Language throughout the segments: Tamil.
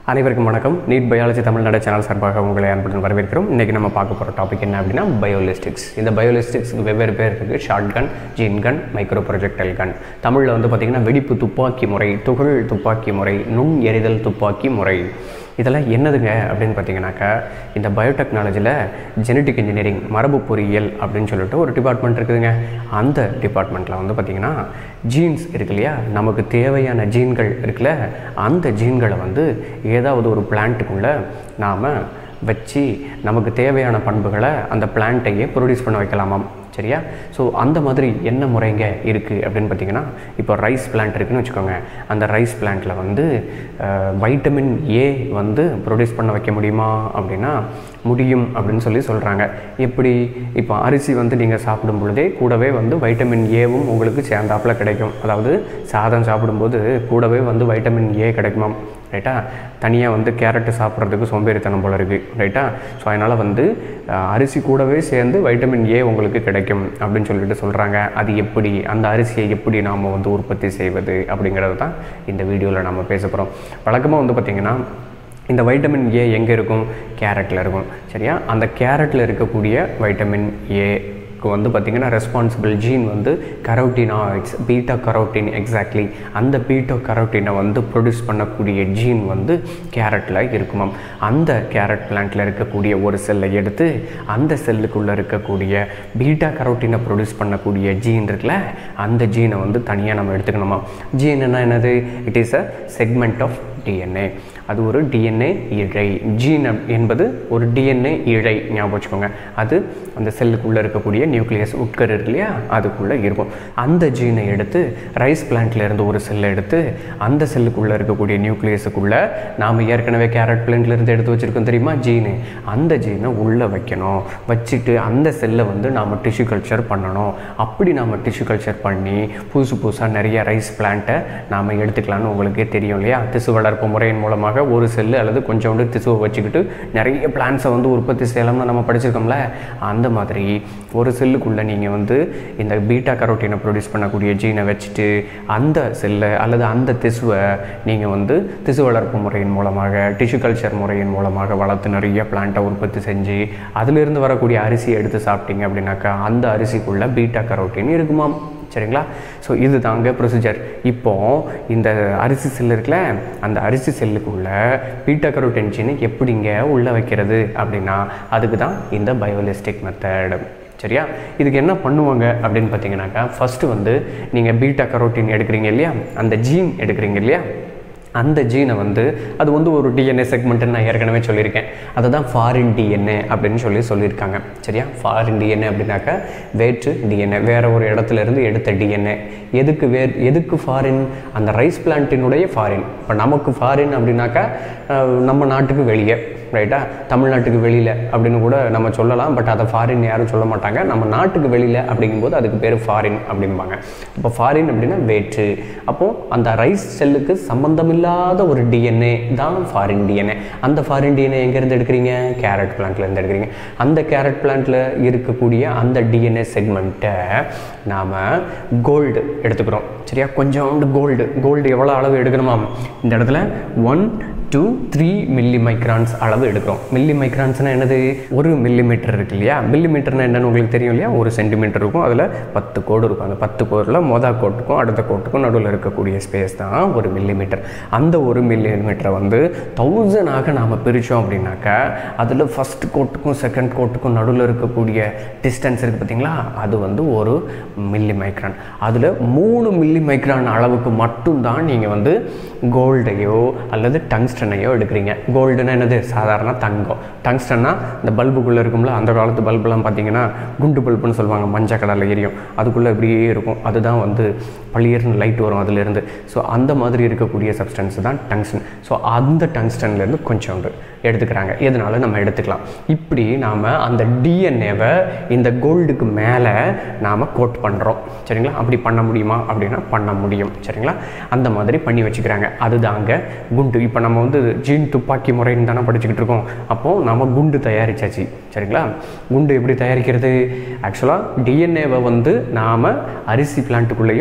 அனைவருக்கும் வணக்கம் நீட் பயாலஜி தமிழ்நாடு சேனல் சார்பாக உங்களை அன்புடன் வரவேற்கிறோம் இன்றைக்கி நம்ம பார்க்க போகிற டாபிக் என்ன அப்படின்னா பயோலிஸ்டிக்ஸ் இந்த பயோலிஸ்டிக்ஸ்க்கு வெவ்வேறு பேர் இருக்குது short gun gene gun micro projectile gun தமிழில் வந்து பார்த்திங்கன்னா வெடிப்பு துப்பாக்கி முறை துகள் துப்பாக்கி முறை நுண் எறிதல் துப்பாக்கி முறை இதெல்லாம் என்னதுங்க அப்படின்னு பார்த்தீங்கன்னாக்கா இந்த பயோடெக்னாலஜியில் ஜெனட்டிக் இன்ஜினியரிங் மரபு பொறியியல் அப்படின்னு சொல்லிட்டு ஒரு டிபார்ட்மெண்ட் இருக்குதுங்க அந்த டிபார்ட்மெண்ட்டில் வந்து பார்த்திங்கன்னா ஜீன்ஸ் இருக்கு இல்லையா நமக்கு தேவையான ஜீன்கள் இருக்குல்ல அந்த ஜீன்களை வந்து ஏதாவது ஒரு பிளான்ட்டுக்குள்ளே நாம் வச்சு நமக்கு தேவையான பண்புகளை அந்த பிளான்ட்டையே ப்ரொடியூஸ் பண்ண வைக்கலாமாம் சரியா ஸோ அந்த மாதிரி என்ன முறைங்க இருக்குது அப்படின்னு பார்த்தீங்கன்னா இப்போ ரைஸ் பிளான்ட் இருக்குன்னு வச்சுக்கோங்க அந்த ரைஸ் பிளான்ட்டில் வந்து வைட்டமின் ஏ வந்து ப்ரொடியூஸ் பண்ண வைக்க முடியுமா அப்படின்னா முடியும் அப்படின்னு சொல்லி சொல்கிறாங்க எப்படி இப்போ அரிசி வந்து நீங்கள் சாப்பிடும் பொழுதே கூடவே வந்து வைட்டமின் ஏவும் உங்களுக்கு சேர்ந்தாப்பில் கிடைக்கும் அதாவது சாதம் சாப்பிடும்போது கூடவே வந்து வைட்டமின் ஏ கிடைக்குமாம் ரைட்டா தனியாக வந்து கேரட்டு சாப்பிட்றதுக்கு சோம்பேறித்தனம் போல இருக்குது ரைட்டா ஸோ அதனால் வந்து அஹ், அரிசி கூடவே சேர்ந்து வைட்டமின் ஏ உங்களுக்கு கிடைக்கும் அப்படின்னு சொல்லிட்டு சொல்கிறாங்க அது எப்படி அந்த அரிசியை எப்படி நாம் வந்து உற்பத்தி செய்வது அப்படிங்கிறது தான் இந்த வீடியோவில் நம்ம பேச போகிறோம் வழக்கமாக வந்து பார்த்திங்கன்னா இந்த வைட்டமின் ஏ எங்கே இருக்கும் கேரட்டில் இருக்கும் சரியா அந்த கேரட்டில் இருக்கக்கூடிய வைட்டமின் ஏ வந்து பார்த்திங்கன்னா ரெஸ்பான்சிபிள் ஜீன் வந்து கரோட்டினாய்ட்ஸ் பீட்டா கரோட்டின் எக்ஸாக்ட்லி அந்த பீட்டா கரோட்டினை வந்து ப்ரொடியூஸ் பண்ணக்கூடிய ஜீன் வந்து கேரட்டில் இருக்குமாம் அந்த கேரட் பிளான்ட்டில் இருக்கக்கூடிய ஒரு செல்லை எடுத்து அந்த செல்லுக்குள்ளே இருக்கக்கூடிய பீட்டா கரோட்டினை ப்ரொடியூஸ் பண்ணக்கூடிய ஜீன் இருக்குல்ல அந்த ஜீனை வந்து தனியாக நம்ம எடுத்துக்கணுமா ஜீன் என்ன என்னது it is a segment of DNA அது ஒரு டிஎன்ஏ இழை ஜீன் அப்- என்பது ஒரு டிஎன்ஏ இழை ஞாபகம் வச்சுக்கோங்க அது அந்த செல்லுக்குள்ளே இருக்கக்கூடிய நியூக்ளியஸ் உட்கரு இருக்கு இல்லையா அதுக்குள்ளே இருக்கும் அந்த ஜீனை எடுத்து ரைஸ் பிளான்ட்ல இருந்து ஒரு செல்லை எடுத்து அந்த செல்லுக்குள்ளே இருக்கக்கூடிய நியூக்ளியஸுக்குள்ளே நாம் ஏற்கனவே கேரட் பிளான்ட்ல இருந்து எடுத்து வச்சுருக்கோம் தெரியுமா ஜீனு அந்த ஜீனை உள்ளே வைக்கணும் வச்சுட்டு அந்த செல்லை வந்து நாம் டிஷ்யூ கல்ச்சர் பண்ணணும் அப்படி நாம் டிஷ்யூ கல்ச்சர் பண்ணி புதுசு புதுசாக நிறைய ரைஸ் பிளான்ட்டை நாம் எடுத்துக்கலாம்னு உங்களுக்கே தெரியும் இல்லையா திசு வளர்ப்பு முறையின் மூலமாக ஒரு செல்லு அல்லது கொஞ்சோண்டு திசுவை வச்சுக்கிட்டு நிறைய பிளான்ஸை வந்து உற்பத்தி செய்யலாம்னு நம்ம படிச்சிருக்கோம்ல அந்த மாதிரி ஒரு செல்லுக்குள்ளே நீங்கள் வந்து இந்த பீட்டா கரோட்டினை ப்ரொடியூஸ் பண்ணக்கூடிய ஜீனை வச்சுட்டு அந்த செல்லை அல்லது அந்த திசுவை நீங்கள் வந்து திசு வளர்ப்பு முறையின் மூலமாக டிஷ்யூ கல்ச்சர் முறையின் மூலமாக வளர்த்து நிறைய பிளான்ட்டை உற்பத்தி செஞ்சு அதிலிருந்து வரக்கூடிய அரிசியை எடுத்து சாப்பிட்டீங்க அப்படின்னாக்கா அந்த அரிசிக்குள்ளே பீட்டா கரோட்டின் இருக்குமாம் சரிங்களா ஸோ இது தாங்க ப்ரொசீஜர் இப்போ இந்த அரிசி செல் இருக்குல்ல அந்த அரிசி செல்லுக்குள்ள பீட்டா கரோட்டின் ஜீனை எப்படிங்க உள்ளே வைக்கிறது அப்படின்னா அதுக்கு தான் இந்த பயோலிஸ்டிக் மெத்தட் சரியா இதுக்கு என்ன பண்ணுவாங்க அப்படின்னு பார்த்தீங்கன்னாக்கா ஃபஸ்ட்டு வந்து நீங்கள் பீட்டா கரோட்டின் எடுக்கிறீங்க இல்லையா அந்த ஜீன் எடுக்கிறீங்க இல்லையா அந்த ஜீனை வந்து அது வந்து ஒரு டிஎன்ஏ செக்மெண்ட்னு நான் ஏற்கனவே சொல்லியிருக்கேன் அதை தான் ஃபாரின் டிஎன்ஏ அப்படின்னு சொல்லி சொல்லியிருக்காங்க சரியா ஃபாரின் டிஎன்ஏ அப்படின்னாக்கா வேற்று டிஎன்ஏ வேற ஒரு இடத்துல இருந்து எடுத்த டிஎன்ஏ எதுக்கு வே எதுக்கு ஃபாரின் அந்த ரைஸ் பிளான்ட்டினுடைய ஃபாரின் இப்போ நமக்கு ஃபாரின் அப்படின்னாக்கா அஹ், நம்ம நாட்டுக்கு வெளியே ரைட்டா தமிழ்நாட்டுக்கு வெளியில் அப்படின்னு கூட நம்ம சொல்லலாம் பட் அதை ஃபாரின் யாரும் சொல்ல மாட்டாங்க நம்ம நாட்டுக்கு வெளியில் அப்படிங்கும்போது அதுக்கு பேர் ஃபாரின் அப்படிம்பாங்க இப்போ ஃபாரின் அப்படின்னா வேற்று அப்போது அந்த ரைஸ் செல்லுக்கு சம்மந்தமில்லாத ஒரு டிஎன்ஏ தான் ஃபாரின் டிஎன்ஏ அந்த ஃபாரின் டிஎன்ஏ எங்கேருந்து எடுக்கிறீங்க கேரட் பிளான்ட்லேருந்து எடுக்கிறீங்க அந்த கேரட் பிளான்ட்டில் இருக்கக்கூடிய அந்த டிஎன்ஏ செக்மெண்ட்டை நாம் கோல்டு எடுத்துக்கிறோம் சரியா கொஞ்சோண்டு கோல்டு கோல்டு எவ்வளோ அளவு எடுக்கணுமா இந்த இடத்துல one two three milli microns அளவு எடுக்கிறோம் மில்லி மைக்ரான்ஸ்னால் என்னது ஒரு மில்லி மீட்டர் இருக்கு இல்லையா மில்லி மீட்டர்னா என்னன்னு உங்களுக்கு தெரியும் இல்லையா ஒரு சென்டிமீட்டர் இருக்கும் அதில் பத்து கோடு இருக்கும் அந்த பத்து கோடில் மொதல் கோட்டுக்கும் அடுத்த கோட்டுக்கும் நடுவில் இருக்கக்கூடிய ஸ்பேஸ் தான் ஒரு மில்லி மீட்டர் அந்த ஒரு மில்லி மீட்டரை வந்து தௌசண்டாக நாம் பிரித்தோம் அப்படின்னாக்கா அதில் ஃபஸ்ட் கோட்டுக்கும் செகண்ட் கோட்டுக்கும் நடுவில் இருக்கக்கூடிய டிஸ்டன்ஸ் இருக்குது பார்த்தீங்களா அது வந்து ஒரு மில்லி மைக்ரான் அதில் மூணு மில்லி மைக்ரான் அளவுக்கு மட்டும்தான் நீங்கள் வந்து கோல்டையோ அல்லது டங்ஸ்டனையோ எடுக்கிறீங்க கோல்டுனா என்னது சாதாரண தங்கம் டங்ஸ்டன்னா இந்த பல்புக்குள்ளே இருக்கும்ல அந்த காலத்து பல்புலாம் பார்த்தீங்கன்னா குண்டு பல்புன்னு சொல்லுவாங்க மஞ்சள் கலரில் எரியும் அதுக்குள்ளே இப்படியே இருக்கும் அதுதான் வந்து பளியர்னு லைட் வரும் அதுலேருந்து ஸோ அந்த மாதிரி இருக்கக்கூடிய சப்ஸ்டன்ஸ் தான் டங்ஸ்டன் ஸோ அந்த டங்ஸ்டன்லேருந்து கொஞ்சோண்டு எடுத்துக்கிறாங்க எதனால நம்ம எடுத்துக்கலாம் இப்படி நாம் அந்த டிஎன்ஏவை இந்த கோல்டுக்கு மேலே நாம் கோட் பண்ணுறோம் சரிங்களா அப்படி பண்ண முடியுமா அப்படின்னா பண்ண முடியும் சரிங்களா அந்த மாதிரி பண்ணி வச்சுக்கிறாங்க அதுதாங்க குண்டு இப்போ நம்ம வந்து ஜீன் துப்பாக்கி முறைன்னு தானே படிச்சுக்கிட்டு இருக்கோம் அப்போது நம்ம குண்டு தயாரிச்சாச்சு சரிங்களா குண்டு எப்படி தயாரிக்கிறது ஆக்சுவலாக டிஎன்ஏவை வந்து நாம் அரிசி பிளான்ட்டுக்குள்ளேயோ அல்லது வேறு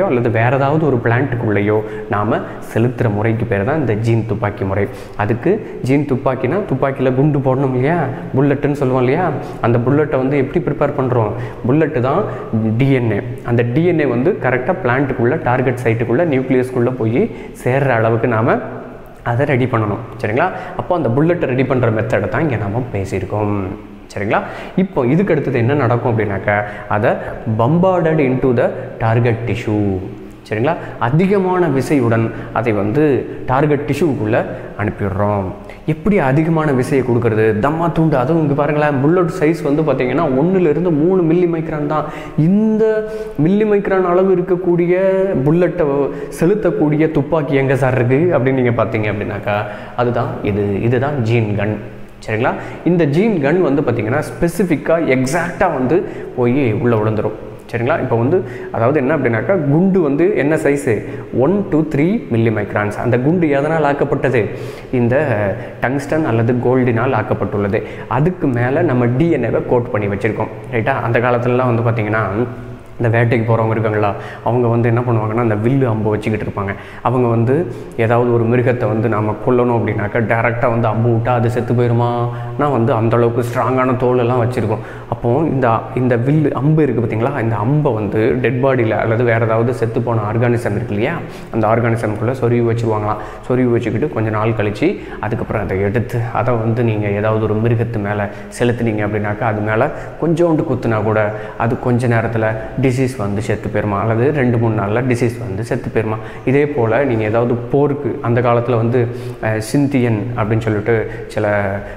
வேறு ஏதாவது ஒரு பிளான்ட்டுக்குள்ளேயோ நாம் செலுத்துகிற முறைக்கு பேர் தான் இந்த ஜீன் துப்பாக்கி முறை அதுக்கு ஜீன் துப்பாக்கினா துப்பாக்கியில் குண்டு போடணும் இல்லையா புல்லட்டுன்னு சொல்லுவோம் இல்லையா அந்த புல்லட்டை வந்து எப்படி ப்ரிப்பேர் பண்ணுறோம் புல்லட்டு தான் டிஎன்ஏ அந்த டிஎன்ஏ வந்து கரெக்டாக பிளான்ட்டுக்குள்ளே டார்கெட் சைட்டுக்குள்ளே நியூக்ளியஸ்குள்ளே போய் சேர்கிற அளவுக்கு நாம் அதை ரெடி பண்ணணும் சரிங்களா அப்போ அந்த புல்லட்டை ரெடி பண்ணுற மெத்தடை தான் இங்கே நம்ம பேசியிருக்கோம் சரிங்களா இப்போ இதுக்கு அடுத்தது என்ன நடக்கும் அப்படின்னாக்கா அதை bombarded into the target tissue சரிங்களா அதிகமான விசையுடன் அதை வந்து டார்கெட் டிஷ்யூக்குள்ளே அனுப்பிடுறோம் எப்படி அதிகமான விசையை கொடுக்கறது தம்மா துண்டு அதுவும் இங்கே பாருங்களேன் புல்லட் சைஸ் வந்து பார்த்தீங்கன்னா ஒன்றுலேருந்து மூணு மில்லி மைக்ரான் தான் இந்த மில்லி மைக்ரான் அளவு இருக்கக்கூடிய புல்லட்டை செலுத்தக்கூடிய துப்பாக்கி எங்கே சார் இருக்குது அப்படின்னு நீங்கள் பார்த்தீங்க அப்படின்னாக்கா அதுதான் இது இதுதான் ஜீன் கன் சரிங்களா இந்த ஜீன் கன் வந்து பார்த்திங்கன்னா ஸ்பெசிஃபிக்காக எக்ஸாக்டாக வந்து போய் உள்ளே விழுந்துடும் சரிங்களா இப்போ வந்து அதாவது என்ன அப்படின்னாக்கா குண்டு வந்து என்ன size one two three milli microns அந்த குண்டு எதனால் ஆக்கப்பட்டது இந்த டங்ஸ்டன் அல்லது கோல்டினால் ஆக்கப்பட்டுள்ளது அதுக்கு மேலே நம்ம டிஎன்ஏவை கோட் பண்ணி வச்சுருக்கோம் ரைட்டா அந்த காலத்துலலாம் வந்து பார்த்திங்கன்னா இந்த வேட்டைக்கு போகிறவங்க இருக்காங்களா அவங்க வந்து என்ன பண்ணுவாங்கன்னா அந்த வில்லு அம்பு வச்சுக்கிட்டு இருப்பாங்க அவங்க வந்து ஏதாவது ஒரு மிருகத்தை வந்து நாம் கொல்லணும் அப்படின்னாக்கா டேரெக்டாக வந்து அம்பு விட்டால் அது செத்து போயிருமானா வந்து அந்தளவுக்கு ஸ்ட்ராங்கான தோலெல்லாம் வச்சுருக்கோம் அப்போது இந்த இந்த வில்லு அம்பு இருக்குது பார்த்தீங்களா இந்த அம்பை வந்து டெட் பாடியில் அல்லது வேறு ஏதாவது செத்து போன ஆர்கானிசம் இருக்கு இல்லையா அந்த ஆர்கானிசம்குள்ளே சொருவி வச்சுருவாங்களாம் சொருவி வச்சுக்கிட்டு கொஞ்சம் நாள் கழித்து அதுக்கப்புறம் அதை எடுத்து அதை வந்து நீங்கள் ஏதாவது ஒரு மிருகத்து மேலே செலுத்துனீங்க அப்படின்னாக்கா அது மேலே கொஞ்சோண்டு குத்துனா கூட அது கொஞ்ச நேரத்தில் டிசீஸ் வந்து செத்து போயிருமா அல்லது ரெண்டு மூணு நாளில் டிசீஸ் வந்து செத்து போயிருமா இதே போல் நீங்கள் ஏதாவது போருக்கு அந்த காலத்தில் வந்து அஹ், சிந்தியன் அப்படின்னு சொல்லிட்டு சில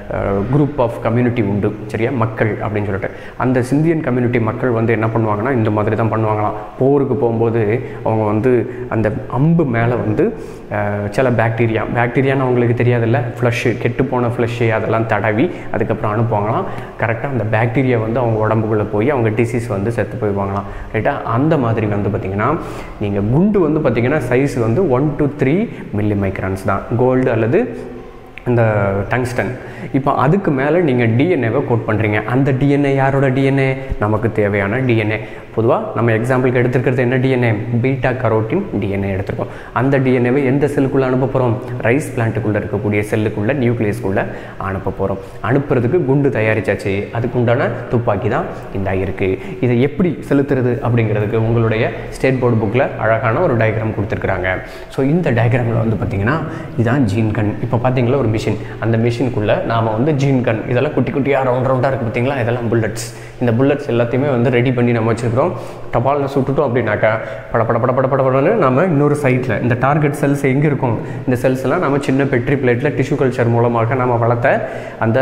குரூப் ஆஃப் கம்யூனிட்டி உண்டு சரியா மக்கள் அப்படின்னு சொல்லிட்டு அந்த சிந்தியன் கம்யூனிட்டி மக்கள் வந்து என்ன பண்ணுவாங்கன்னா இந்த மாதிரி தான் பண்ணுவாங்களாம் போருக்கு போகும்போது அவங்க வந்து அந்த அம்பு மேலே வந்து அஹ், சில பாக்டீரியா பாக்டீரியான்னு அவங்களுக்கு தெரியாதுல்ல ஃப்ளஷ்ஷு கெட்டுப்போன ஃப்ளஷ்ஷு அதெல்லாம் தடவி அதுக்கப்புறம் அனுப்புவாங்களாம் கரெக்டாக அந்த பாக்டீரியா வந்து அவங்க உடம்புக்குள்ளே போய் அவங்க டிசீஸ் வந்து செத்து போயிடுவாங்களாம் ரைட்டா அந்த மாதிரி வந்து பார்த்திங்கன்னா நீங்கள் குண்டு வந்து பார்த்திங்கன்னா சைஸ் வந்து one two three milli microns தான் கோல்டு அல்லது இந்த டங்ஸ்டன் இப்போ அதுக்கு மேலே நீங்கள் டிஎன்ஏவை கோட் பண்ணுறீங்க அந்த டிஎன்ஏ யாரோட டிஎன்ஏ நமக்கு தேவையான டிஎன்ஏ பொதுவாக நம்ம எக்ஸாம்பிளுக்கு எடுத்துருக்கிறது என்ன டிஎன்ஏ பீட்டா கரோட்டின் டிஎன்ஏ எடுத்திருக்கோம் அந்த டிஎன்ஏவை எந்த செல்லுக்குள்ளே அனுப்ப போகிறோம் ரைஸ் பிளான்ட்டுக்குள்ளே இருக்கக்கூடிய செல்லுக்குள்ளே நியூக்ளியஸ்க்குள்ளே அனுப்ப போகிறோம் அனுப்புறதுக்கு குண்டு தயாரிச்சாச்சு அதுக்கு உண்டான துப்பாக்கி தான் இந்த இருக்குது இதை எப்படி செலுத்துறது அப்படிங்கிறதுக்கு உங்களுடைய ஸ்டேட் போர்டு புக்கில் அழகான ஒரு டயக்ராம் கொடுத்துருக்குறாங்க ஸோ இந்த டயக்ராமில் வந்து பார்த்திங்கன்னா இதான் ஜீன் கன் இப்போ பார்த்தீங்களா ஒரு மிஷின் அந்த மிஷினுக்குள்ளே நாம் வந்து ஜீன் கன் இதெல்லாம் குட்டி குட்டியாக ரவுண்ட் ரவுண்டாக இருக்குது பார்த்தீங்களா இதெல்லாம் புல்லட்ஸ் இந்த புல்லட்ஸ் எல்லாத்தையுமே வந்து ரெடி பண்ணி நம்ம வச்சுருக்கிறோம் டபாலில் சுட்டுட்டோம் அப்படின்னாக்கா பட பட பட பட பட படன்னு நம்ம இன்னொரு சைட்டில் இந்த டார்கெட் செல்ஸ் எங்கே இருக்கும் இந்த செல்ஸ் எல்லாம் நம்ம சின்ன பெட்ரி பிளேட்டில் டிஷ்யூ கல்ச்சர் மூலமாக நம்ம வளர்த்த அந்த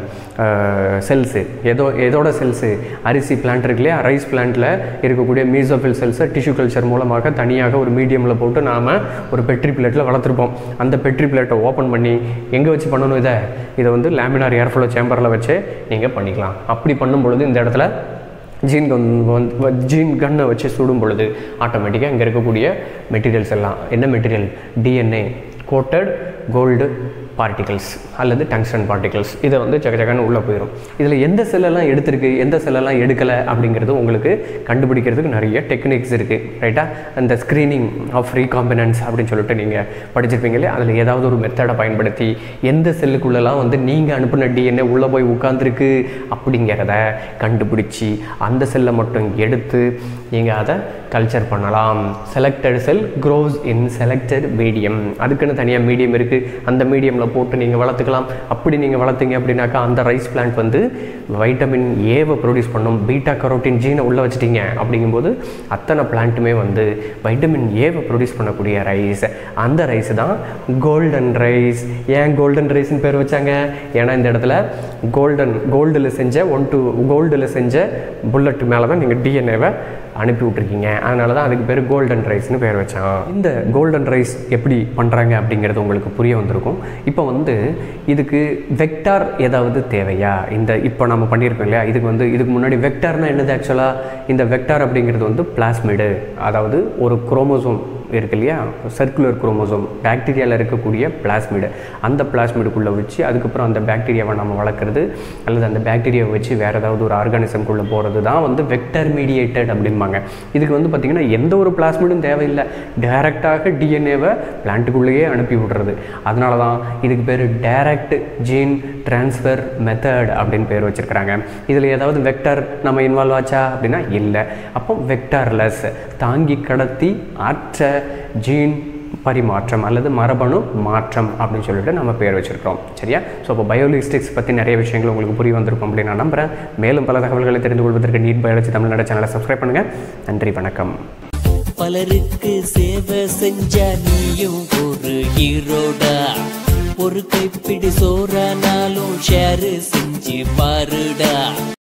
செல்ஸு ஏதோ எதோட செல்ஸு அரிசி பிளான்ட் இருக்கு இல்லையா ரைஸ் பிளான்ட்டில் இருக்கக்கூடிய மீசோஃபில் செல்ஸை டிஷ்யூ கல்ச்சர் மூலமாக தனியாக ஒரு மீடியமில் போட்டு நாம் ஒரு பெட்ரி பிளேட்டில் வளர்த்துருப்போம் அந்த பெட்ரி பிளேட்டை ஓப்பன் பண்ணி எங்கே வச்சு பண்ணணும் இதை இதை வந்து லேமினார் ஏர்ஃப்ளோ சேம்பரில் வச்சு நீங்கள் பண்ணிக்கலாம் அப்படி பண்ணும் பொழுது இந்த இடத்துல ஜீன் கன் வந்து ஜீன் கன்னை வச்சு சுடும் பொழுது ஆட்டோமேட்டிக்காக இங்கே இருக்கக்கூடிய மெட்டீரியல்ஸ் எல்லாம் என்ன material DNA coated gold particles அல்லது டங்ஸ்டன் பார்ட்டிகல்ஸ் இதை வந்து சக சகன்னு உள்ளே போயிடும் இதில் எந்த செல்லெல்லாம் எடுத்திருக்கு எந்த செல்லெல்லாம் எடுக்கலை அப்படிங்கிறது உங்களுக்கு கண்டுபிடிக்கிறதுக்கு நிறைய டெக்னிக்ஸ் இருக்குது ரைட்டா அந்த ஸ்க்ரீனிங் ஆஃப் ரீகாம்பினன்ஸ் அப்படின்னு சொல்லிட்டு நீங்கள் படிச்சிருப்பீங்க இல்லையா அதில் ஏதாவது ஒரு மெத்தடை பயன்படுத்தி எந்த செல்லுக்குள்ளெல்லாம் வந்து நீங்கள் அனுப்பின டிஎன்ஏ உள்ளே போய் உட்காந்துருக்கு அப்படிங்கிறத கண்டுபிடிச்சி அந்த செல்லை மட்டும் எடுத்து நீங்கள் அதை கல்ச்சர் பண்ணலாம் selected cell grows in selected medium அதுக்குன்னு தனியாக மீடியம் இருக்குது அந்த மீடியமில் போட்டு நீங்கள் வளர்த்துக்கலாம் அப்படி நீங்கள் வளர்த்தீங்க அப்படின்னாக்கா அந்த ரைஸ் பிளான்ட் வந்து வைட்டமின் ஏவை ப்ரொடியூஸ் பண்ணும் பீட்டா கரோட்டின் ஜீனை உள்ளே வச்சிட்டீங்க அப்படிங்கும்போது அத்தனை பிளான்ட்டுமே வந்து வைட்டமின் ஏவை ப்ரொடியூஸ் பண்ணக்கூடிய ரைஸ் அந்த ரைஸ் தான் கோல்டன் ரைஸ் ஏன் கோல்டன் ரைஸ்னு பேர் வச்சாங்க ஏன்னா இந்த இடத்துல கோல்டன் கோல்டில் செஞ்ச ஒன் டு கோல்டில் செஞ்ச புல்லட் மேலே தான் நீங்கள் டிஎன்ஏவை அனுப்பி விட்ருக்கீங்க அதனால தான் அதுக்கு பேர் கோல்டன் ரைஸ்னு பேர் வச்சான் இந்த கோல்டன் ரைஸ் எப்படி பண்ணுறாங்க அப்படிங்கிறது உங்களுக்கு புரிய வந்திருக்கும் இப்போ வந்து இதுக்கு வெக்டார் ஏதாவது தேவையா இந்த இப்போ நம்ம பண்ணியிருக்கோம் இல்லையா இதுக்கு வந்து இதுக்கு முன்னாடி வெக்டார்னா என்னது ஆக்சுவலாக இந்த வெக்டார் அப்படிங்கிறது வந்து பிளாஸ்மிடு அதாவது ஒரு குரோமோசோம் இருக்கு இல்லையா சர்க்குலர் குரோமோசோம் பாக்டீரியாவில் இருக்கக்கூடிய பிளாஸ்மிடு அந்த பிளாஸ்மிடுக்குள்ளே வச்சு அதுக்கப்புறம் அந்த பாக்டீரியாவை நம்ம வளர்க்குறது அல்லது அந்த பாக்டீரியாவை வச்சு வேறு ஏதாவது ஒரு ஆர்கானிசம்குள்ளே போகிறது தான் வந்து வெக்டர் மீடியேட்டட் அப்படிம்பாங்க இதுக்கு வந்து பார்த்திங்கன்னா எந்த ஒரு பிளாஸ்மிடும் தேவையில்லை டைரெக்டாக டிஎன்ஏவை பிளான்ட்டுக்குள்ளேயே அனுப்பி விடுறது அதனால தான் இதுக்கு பேர் டைரக்ட் ஜீன் ட்ரான்ஸ்ஃபர் மெத்தட் அப்படின்னு பேர் வச்சுருக்கிறாங்க இதில் ஏதாவது வெக்டர் நம்ம இன்வால்வ் ஆச்சா அப்படின்னா இல்லை அப்போ வெக்டர்லெஸ் தாங்கி கடத்தி ஆற்ற ஜீன் பரிமாற்றம் அல்லது மரபணு மாற்றம் அப்படின்னு சொல்லிட்டு நம்ம பேர் வச்சுருக்கிறோம் சரியா ஸோ அப்போ பயோலிஸ்டிக்ஸ் பற்றி நிறைய விஷயங்கள் உங்களுக்கு புரிய வந்திருக்கும் அப்படின்னு நான் நம்புகிறேன் மேலும் பல தகவல்களை தெரிந்து கொள்வதற்கு நீட் பயாலஜி தமிழ்நாடு சேனலை சப்ஸ்கிரைப் பண்ணுங்கள் நன்றி வணக்கம் பலருக்கு சேவை செஞ்ச நீயும் ஒரு ஹீரோடா ஒரு கைப்பிடி சோறானாலும் ஷேர் செஞ்சு பாருடா